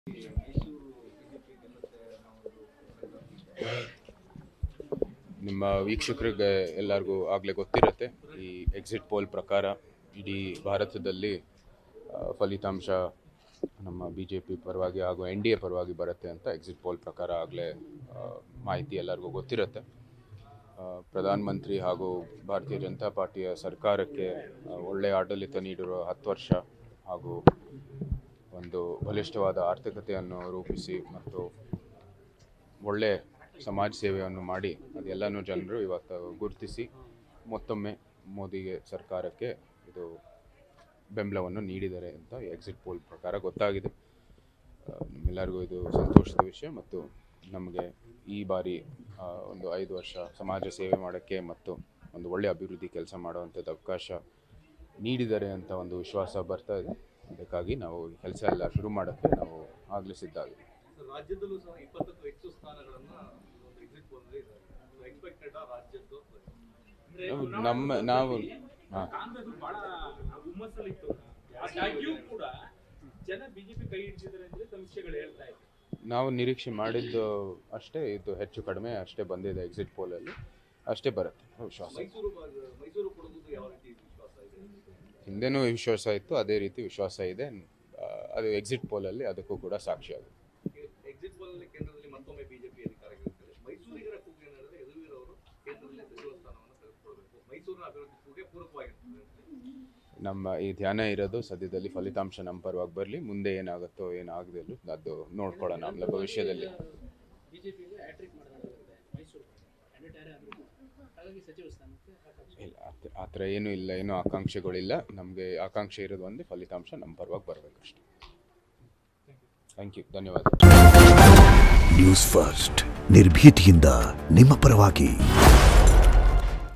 ನಿಮ್ಮ ವೀಕ್ಷಕರಿಗೆ ಎಲ್ಲರಿಗೂ ಆಗಲೇ ಗೊತ್ತಿರುತ್ತೆ ಈ ಎಕ್ಸಿಟ್ ಪೋಲ್ ಪ್ರಕಾರ ಇಡೀ ಭಾರತದಲ್ಲಿ ಆ, ಫಲಿತಾಂಶ ನಮ್ಮ ಬಿ ಜೆ ಪಿ ಪರವಾಗಿ ಹಾಗೂ ಎನ್ ಡಿ ಎ ಪರವಾಗಿ ಬರುತ್ತೆ ಅಂತ ಎಕ್ಸಿಟ್ ಪೋಲ್ ಪ್ರಕಾರ ಆಗಲೇ ಮಾಹಿತಿ ಎಲ್ಲರಿಗೂ ಗೊತ್ತಿರುತ್ತೆ ಆ, ಪ್ರಧಾನಮಂತ್ರಿ ಹಾಗೂ ಭಾರತೀಯ ಜನತಾ ಪಾರ್ಟಿಯ ಸರ್ಕಾರಕ್ಕೆ ಆ, ಒಳ್ಳೆಯ ಆಡಳಿತ ನೀಡಿರುವ ಹತ್ತು ವರ್ಷ ಹಾಗೂ ಒಂದು ಬಲಿಷ್ಠವಾದ ಆರ್ಥಿಕತೆಯನ್ನು ರೂಪಿಸಿ ಮತ್ತು ಒಳ್ಳೆ ಸಮಾಜ ಸೇವೆಯನ್ನು ಮಾಡಿ ಅದೆಲ್ಲನೂ ಜನರು ಇವತ್ತು ಗುರುತಿಸಿ ಮತ್ತೊಮ್ಮೆ ಮೋದಿಗೆ ಸರ್ಕಾರಕ್ಕೆ ಇದು ಬೆಂಬಲವನ್ನು ನೀಡಿದ್ದಾರೆ ಅಂತ ಎಕ್ಸಿಟ್ ಪೋಲ್ ಪ್ರಕಾರ ಗೊತ್ತಾಗಿದೆ ಆ, ನಮ್ಮೆಲ್ಲರಿಗೂ ಇದು ಸಂತೋಷದ ವಿಷಯ ಮತ್ತು ನಮಗೆ ಈ ಬಾರಿ ಆ, ಒಂದು ಐದು ವರ್ಷ ಸಮಾಜ ಸೇವೆ ಮಾಡೋಕ್ಕೆ ಮತ್ತು ಒಂದು ಒಳ್ಳೆ ಅಭಿವೃದ್ಧಿ ಕೆಲಸ ಮಾಡುವಂಥದ್ದು ಅವಕಾಶ ನೀಡಿದ್ದಾರೆ ಅಂತ ಒಂದು ವಿಶ್ವಾಸ ಬರ್ತಾ ಇದೆ ಅದಕ್ಕಾಗಿ ನಾವು ಕೆಲಸ ಎಲ್ಲ ಶುರು ಮಾಡೋಕ್ಕೆ ನಾವು ಆಗಲೇ ಸಿದ್ಧ ಆಗಿದ್ದೀವಿ. ರಾಜ್ಯದಲ್ಲೂ ಸಹ ಇಪ್ಪತ್ತಕ್ಕೂ ಹೆಚ್ಚು ಸ್ಥಾನಗಳನ್ನ ಒಂದು ಎಕ್ಸಿಟ್ ಪೋಲ್ ಎಕ್ಸ್ಪೆಕ್ಟೆಡ್ ರಾಜ್ಯದ್ದು ಅಂದ್ರೆ ನಾವು- ನಮ್ಮ ನಾವು ಹಾಂ ಕಾಂಗ್ರೆಸ್ ಬಹಳ ಹುಮ್ಮಸ್ಸಲ್ಲಿತ್ತು ಆದಾಗ್ಯೂ ಕೂಡ ಜನ ಬಿಜೆಪಿ ಕೈ ಹಿಡಿದಿದ್ದಾರೆ ಅಂದ್ರೆ ಸಮೀಕ್ಷೆಗಳು ಹೇಳ್ತಾ ಇದೆ ನಾವು ನಿರೀಕ್ಷೆ ಮಾಡಿದ್ದು ಅಷ್ಟೇ ಇದು ಹೆಚ್ಚು ಕಡಿಮೆ ಅಷ್ಟೇ ಬಂದಿದೆ ಎಕ್ಸಿಟ್ ಪೋಲಲ್ಲಿ ಅಷ್ಟೇ ಬರುತ್ತೆ ವಿಶ್ವಾಸ ಮೈಸೂರು ಭಾಗ- ಮೈಸೂರು ಕೊಡೋದು ಯಾವ ರೀತಿ ವಿಶ್ವಾಸ ಇದೆ ಹಿಂದೆನೂ ವಿಶ್ವಾಸ ಇತ್ತು ಅದೇ ರೀತಿ ವಿಶ್ವಾಸ ಇದೆ ಆ, ಅದು ಎಕ್ಸಿಟ್ ಪೋಲಲ್ಲಿ ಅದಕ್ಕೂ ಕೂಡ ಸಾಕ್ಷಿಯಾಗುತ್ತೆ ಎಕ್ಸಿಟ್ ಪೋಲ್ ಅಲ್ಲಿ ಕೇಂದ್ರದಲ್ಲಿ ಮತ್ತೊಮ್ಮೆ ಬಿಜೆಪಿ ಅಧಿಕಾರಕ್ಕೆ ಇರ್ತದೆ ಮೈಸೂರಿಗರ ಕೂಗು ಏನಂದ್ರೆ ಯದುವೀರ್ ಅವರು ಕೇಂದ್ರದಲ್ಲಿ ಸಚಿವ ಸ್ಥಾನವನ್ನು ತೆಗೆದುಕೊಳ್ಬೇಕು ಮೈಸೂರಿನ ಅಭಿವೃದ್ಧಿ ಕೂಗೆ ಪೂರಕವಾಗಿರ್ತದೆ ಅಂತ. ನಮ್ಮ ಈ ಧ್ಯಾನ ಇರೋದು ಸದ್ಯದಲ್ಲಿ ಫಲಿತಾಂಶ ನಮ್ಮ ಪರವಾಗಿ ಬರಲಿ ಮುಂದೆ ಏನಾಗುತ್ತೋ ಏನಾಗದಿಲ್ಲ ಅದು ನೋಡ್ಕೊಳ್ಳೋಣ ಆಮೇಲೆ ಭವಿಷ್ಯದಲ್ಲಿ ಬಿಜೆಪಿಗೆ ಹ್ಯಾಟ್ರಿಕ್ ಮಾಡೋದಾಗುತ್ತೆ ಮೈಸೂರು ಕ್ಯಾಂಡಿಡೇಟ್ ಯಾರೇ ಆದರೂ ಹಾಗಾಗಿ ಸಚಿವ ಸ್ಥಾನಕ್ಕೆ ಆಕಾಂಕ್ಷೆ ಇಲ್ಲ ಆ ಥರ- ಆ ಥರ ಏನೂ ಇಲ್ಲ ಏನೂ ಆಕಾಂಕ್ಷೆಗಳಿಲ್ಲ ನಮಗೆ ಆಕಾಂಕ್ಷೆ ಇರೋದು ಒಂದೇ ಫಲಿತಾಂಶ ನಮ್ಮ ಪರವಾಗಿ ಬರಬೇಕಷ್ಟೆ ಥ್ಯಾಂಕ್ ಯು ಧನ್ಯವಾದ ನ್ಯೂಸ್ ಫಸ್ಟ್ ನಿರ್ಭೀತಿಯಿಂದ ನಿಮ್ಮ ಪರವಾಗಿ